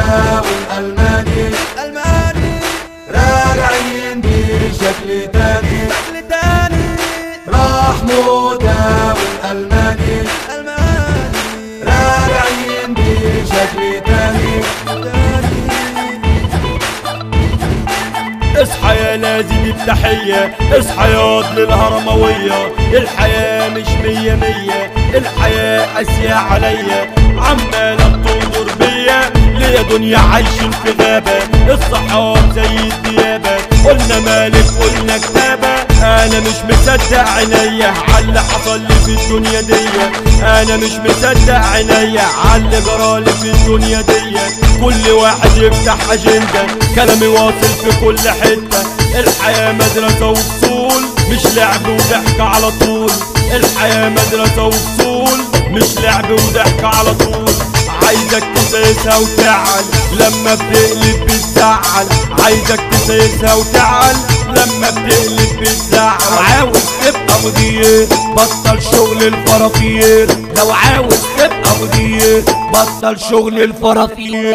والألماني الماني راجعين بشكل تاني شكل تاني راح موتى والألماني الماني راجعين بشكل تاني اصحى يا لازم التحية اصحى ياض للهرموية الحياة مش مية مية الحياة قاسية عليا عمالة بتنظر بيا ليا دنيا عايشين في غابة الصحاب زي الديابة قلنا مالك قلنا كتابة انا مش مصدق عينيا عاللي حصل لي في الدنيا دي انا مش مصدق عينيا عاللي جرالي في الدنيا دي كل واحد يفتح اجنده كلامي واصل في كل حته الحياه مدرسه وفصول مش لعب وضحك على طول الحياه مدرسه وفصول مش لعب وضحك على طول عايزك تسيسها وتعل لما بتقلب بتزعل عايزك تسيسها وتعل لما بتقلب بتزعل لو عاوز تبقى مدير بطل شغل الفرافير لو عاوز تبقى مدير بطل شغل الفرافير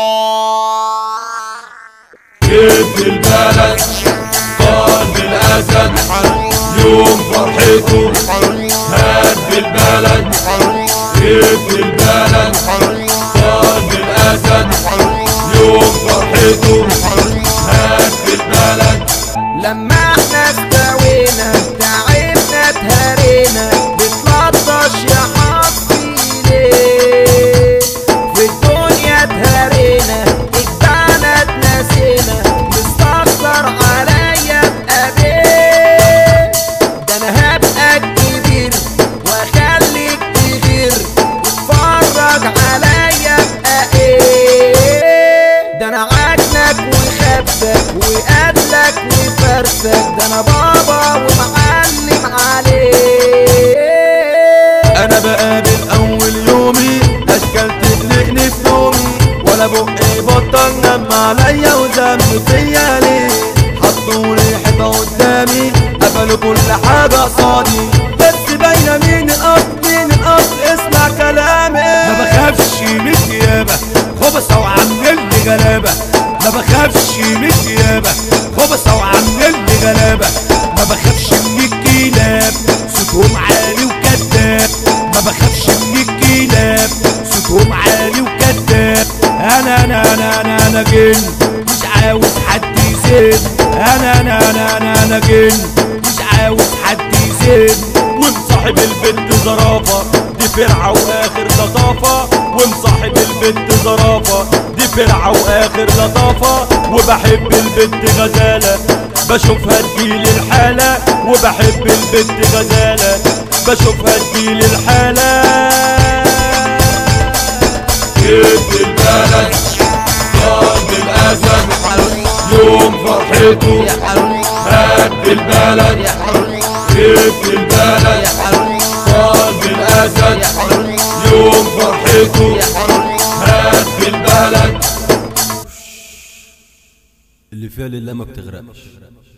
جد البلد قلب الأسد يوم فرحته هد البلد جد البلد قلب الأسد يوم فرحته هد البلد لما احنا استوينا تعبنا اتهرينا بتلطش يا حظي ليه في الدنيا اتهرينا اجدعنا اتنسينا مستكتر عليا ابقى بيه ده انا هبقى الكبير واخليك تغير وتفرج عليا ابقى ايه ده انا عاجلك وخبك وقابلك وفرسك ده انا بابا ومعلم عليك انا بقابل اول يومي اشكال تقلقني في نومي ولا بقي بطل نم عليا وذنب فيا ليه حطوا لي حيطه قدامي قفلوا كل حاجه قصادي بس باينه مين الاصل مين الاصل اسمع كلامي ما بخافش من الديابة خبصة وعامل لي غلابة ما بخافش من الديابة خبصة وعامل لي غلابة ما بخافش من الكلاب صوتهم عالي وكذاب ما بخافش من الكلاب صوتهم عالي وكذاب انا انا انا انا انا جن مش عاوز حد يزن انا انا انا انا انا جن مش عاوز حد يزن ومصاحب البنت زرافة دي فرعة واخر لطافة ومصاحب البنت زرافة دي فرعة واخر لطافة وبحب البنت غزالة بشوفها تجيلي الحالة وبحب البنت غزالة بشوفها تجيلي الحالة جد البلد قلب الاسد يوم فرحته هد البلد جد البلد قلب الاسد يوم فرحته هد البلد اللي فيها لله ما بتغرقش